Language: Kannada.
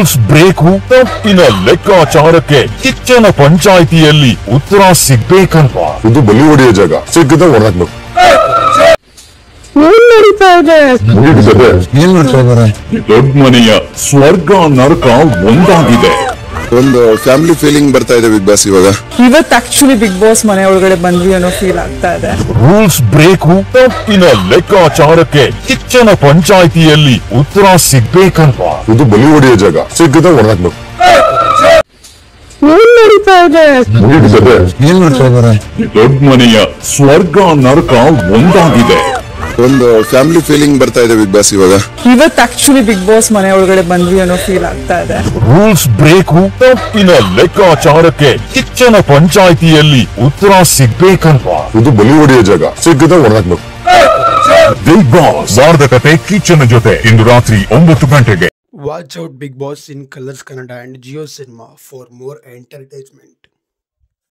ರೂಲ್ಸ್ ಬ್ರೇಕು ತಪ್ಪಿನ ಲೆಕ್ಕಾಚಾರಕ್ಕೆ ಕಿಚ್ಚನ ಪಂಚಾಯಿತಿಯಲ್ಲಿ ಉತ್ತರ ಸಿಗ್ಬೇಕಲ್ವಾ ಇದು ಬಲಿ ಹೊಡೆಯೋ ಜಾಗ ಸಿಕ್ಕಿದ ಹೊಡೆದಾಕ್ಬೇಕು ಏನ್ ನಡೀತಾ ಇದೆ ಮುಗಿತದೆ ಏನ್ ಮಾಡ್ತಾ ಇದಾರೆ ದೊಡ್ಡ ಮನೆಯ ಸ್ವರ್ಗ ನರಕ ಒಂದಾಗಿದೆ ಒಂದು ಫ್ಯಾಮಿಲಿ ಫೀಲಿಂಗ್ ಬರ್ತಾ ಇದೆ ಬಿಗ್ ಬಾಸ್ ಇವಾಗ ಇವತ್ ಆಕ್ಚುಲಿ ಬಿಗ್ ಬಾಸ್ ಮನೆ ಒಳಗಡೆ ಬಂದ್ವಿ ಅನ್ನೋ ಫೀಲ್ ಆಗ್ತಾ ಇದೆ ರೂಲ್ಸ್ ಬ್ರೇಕು ತಪ್ಪಿನ ಲೆಕ್ಕಾಚಾರಕ್ಕೆ ಕಿಚ್ಚನ ಪಂಚಾಯಿತಿಯಲ್ಲಿ ಉತ್ತರ ಸಿಗ್ಬೇಕಲ್ವಾ ಇದು ಬಲಿ ಹೊಡೆಯೋ ಜಾಗ ಸಿಕ್ಕಿದ ಹೊಡೆದಾಕ್ಬೇಕು ಏನ್ ನಡೀತಾ ಇದೆ ಮುಗಿತದೆ ಏನ್ ಮಾಡ್ತಾ ಇದಾರೆ ದೊಡ್ಡ ಮನೆಯ ಸ್ವರ್ಗ ನರಕ ಒಂದಾಗಿದೆ ಒಂದು ಫ್ಯಾಮಿಲಿ ಫೀಲಿಂಗ್ ಬರ್ತಾ ಇದೆ ಬಿಗ್ ಬಾಸ್ ಇವಾಗ ಇವತ್ ಆಕ್ಚುಲಿ ಬಿಗ್ ಬಾಸ್ ಮನೆ ಒಳಗಡೆ ಬಂದ್ವಿ ಅನ್ನೋ ಫೀಲ್ ಆಗ್ತಾ ಇದೆ ರೂಲ್ಸ್ ಬ್ರೇಕು ತಪ್ಪಿನ ಲೆಕ್ಕಾಚಾರಕ್ಕೆ ಕಿಚ್ಚನ ಪಂಚಾಯಿತಿಯಲ್ಲಿ ಉತ್ತರ ಸಿಗ್ಬೇಕಲ್ವಾ ಇದು ಬಲಿ ಹೊಡೆಯೋ ಜಾಗ ಸಿಕ್ಕಿದ ಹೊಡೆದಾಕ್ಬೇಕು ಬಿಗ್ ಬಾಸ್ ವಾರದ ಕತೆ ಕಿಚ್ಚನ ಜೊತೆ ಇಂದು ರಾತ್ರಿ ಒಂಬತ್ತು ಗಂಟೆಗೆ Watch out Big Boss in Colors Kannada and Geo Cinema for more entertainment.